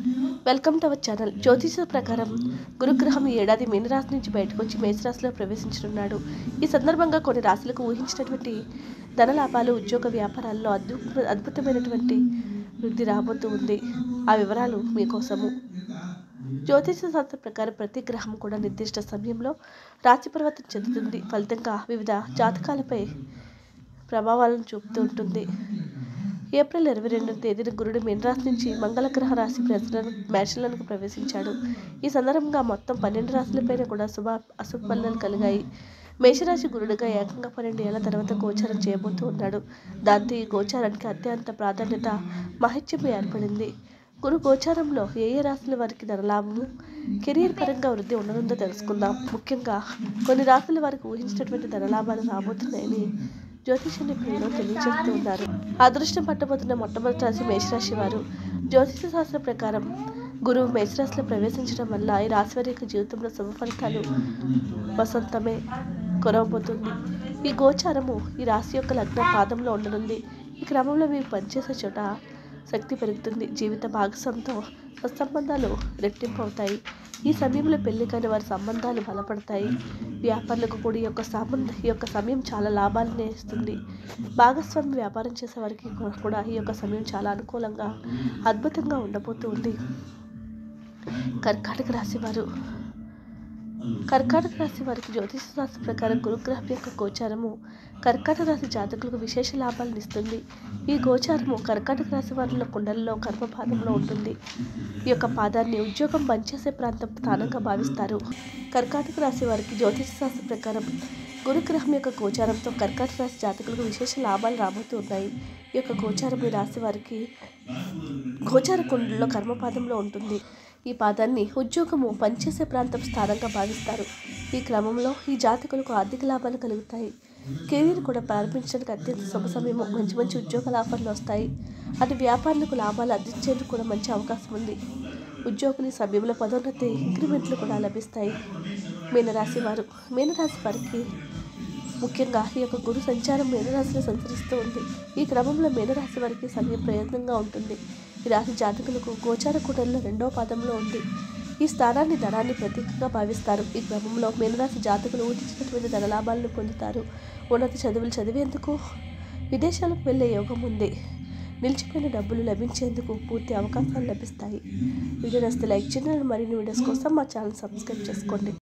welcome to our channel జ్యోతిష ప్రకారం గురుగ్రహం ఈ ఏడాది మీనరాశి నుంచి బయటకు వచ్చి మేషరాశిలో ప్రవేశించనున్నాడు ఈ సందర్భంగా కొన్ని రాశులకు ఊహించినటువంటి ధన లాభాలు ఉద్యోగ వ్యాపారాల్లో అద్భుత అద్భుతమైనటువంటి వృద్ధి రాబోతూ ఉంది ఆ వివరాలు మీకోసము జ్యోతిష శాస్త్ర ప్రకారం ప్రతి గ్రహం కూడా నిర్దిష్ట సమయంలో రాశి పరివర్తన చెందుతుంది ఫలితంగా వివిధ జాతకాలపై ప్రభావాలను చూపుతూ ఉంటుంది ఏప్రిల్ ఇరవై రెండవ తేదీన గురుడు మీనరాశి నుంచి మంగళగ్రహ రాశి ప్రజలను మేషంలోనికి ప్రవేశించాడు ఈ సందర్భంగా మొత్తం పన్నెండు రాశులపైన కూడా శుభ అశుభ ఫలితాలు కలిగాయి మేషరాశి గురుడుగా ఏకంగా పన్నెండు ఏళ్ల తర్వాత గోచారం చేయబోతూ ఉన్నాడు దాంతో ఈ గోచారానికి అత్యంత ప్రాధాన్యత మహత్యం ఏర్పడింది గురు గోచారంలో ఏ ఏ రాశుల వారికి ధనలాభము కెరీర్ పరంగా వృద్ధి ఉండనుందో తెలుసుకుందాం ముఖ్యంగా కొన్ని రాశుల వారికి ఊహించినటువంటి ధనలాభాలు రాబోతున్నాయని జ్యోతిష నిపుణులు తెలియజేస్తూ ఉన్నారు అదృష్టం పట్టబోతున్న మొట్టమొదటి రాశి మేషరాశి వారు జ్యోతిష శాస్త్రం ప్రకారం గురువు మేషరాశిలో ప్రవేశించడం వల్ల ఈ రాశి వారి యొక్క జీవితంలో శుభ ఫలితాలు వసంతమే కురవబోతుంది ఈ గోచారము ఈ రాశి యొక్క లగ్నం పాదంలో ఉండనుంది ఈ క్రమంలో మీరు పనిచేసే చోట శక్తి పెరుగుతుంది జీవిత భాగస్వామితో సత్సంబంధాలు రెట్టింపు అవుతాయి ఈ సమయంలో పెళ్లి కాని వారి సంబంధాలు బలపడతాయి వ్యాపారులకు కూడా ఈ యొక్క సంబంధ ఈ యొక్క సమయం చాలా లాభాలను ఇస్తుంది భాగస్వామి వ్యాపారం చేసే వారికి కూడా ఈ యొక్క సమయం చాలా అనుకూలంగా అద్భుతంగా ఉండబోతూ ఉంది కర్కాటక రాశి వారు కర్కాటక రాశి వారికి జ్యోతిష శాస్త్ర ప్రకారం గురుగ్రహం యొక్క గోచారము కర్కాటక రాశి జాతకులకు విశేష లాభాలను ఇస్తుంది ఈ గోచారము కర్కాటక రాశి వారిలో కుండలలో కర్మపాదంలో ఉంటుంది ఈ యొక్క పాదాన్ని ఉద్యోగం పనిచేసే ప్రాంతం స్థానంగా భావిస్తారు కర్కాటక రాశి వారికి జ్యోతిష శాస్త్ర ప్రకారం గురుగ్రహం యొక్క గోచారంతో కర్కాటక రాశి జాతకులకు విశేష లాభాలు రాబోతూ ఉన్నాయి ఈ యొక్క గోచారం ఈ రాశి వారికి గోచార కుండలో కర్మపాదంలో ఉంటుంది ఈ పాదాన్ని ఉద్యోగము పనిచేసే ప్రాంతం స్థానంగా భావిస్తారు ఈ క్రమంలో ఈ జాతకులకు ఆర్థిక లాభాలు కలుగుతాయి కెరీర్ కూడా ప్రారంభించడానికి అత్యంత శుభ సమయము మంచి మంచి ఉద్యోగాల ఆఫర్లు వస్తాయి అటు వ్యాపారులకు లాభాలు అందించేందుకు కూడా మంచి అవకాశం ఉంది ఉద్యోగులు ఈ సమయంలో పదోన్నతి ఇంక్రిమెంట్లు కూడా లభిస్తాయి మీనరాశి వారు మీనరాశి వారికి ముఖ్యంగా ఈ యొక్క గురు సంచారం మీనరాశిలో సంచరిస్తూ ఉంది ఈ క్రమంలో మీనరాశి వారికి సమయం ప్రయత్నంగా ఉంటుంది ఈ రాశి జాతకులకు గోచార కూటంలో రెండవ పాదంలో ఉంది ఈ స్థానాన్ని ధనాన్ని ప్రతీకగా భావిస్తారు ఈ క్రమంలో మీనరాశి జాతకులు ఊహించినటువంటి ధన లాభాలను పొందుతారు ఉన్నత చదువులు చదివేందుకు విదేశాలకు వెళ్ళే యోగం ఉంది నిలిచిపోయిన డబ్బులు లభించేందుకు పూర్తి అవకాశాలు లభిస్తాయి వీడియో నచ్చితే లైక్ చేయండి మరిన్ని వీడియోస్ కోసం మా ఛానల్ సబ్స్క్రైబ్ చేసుకోండి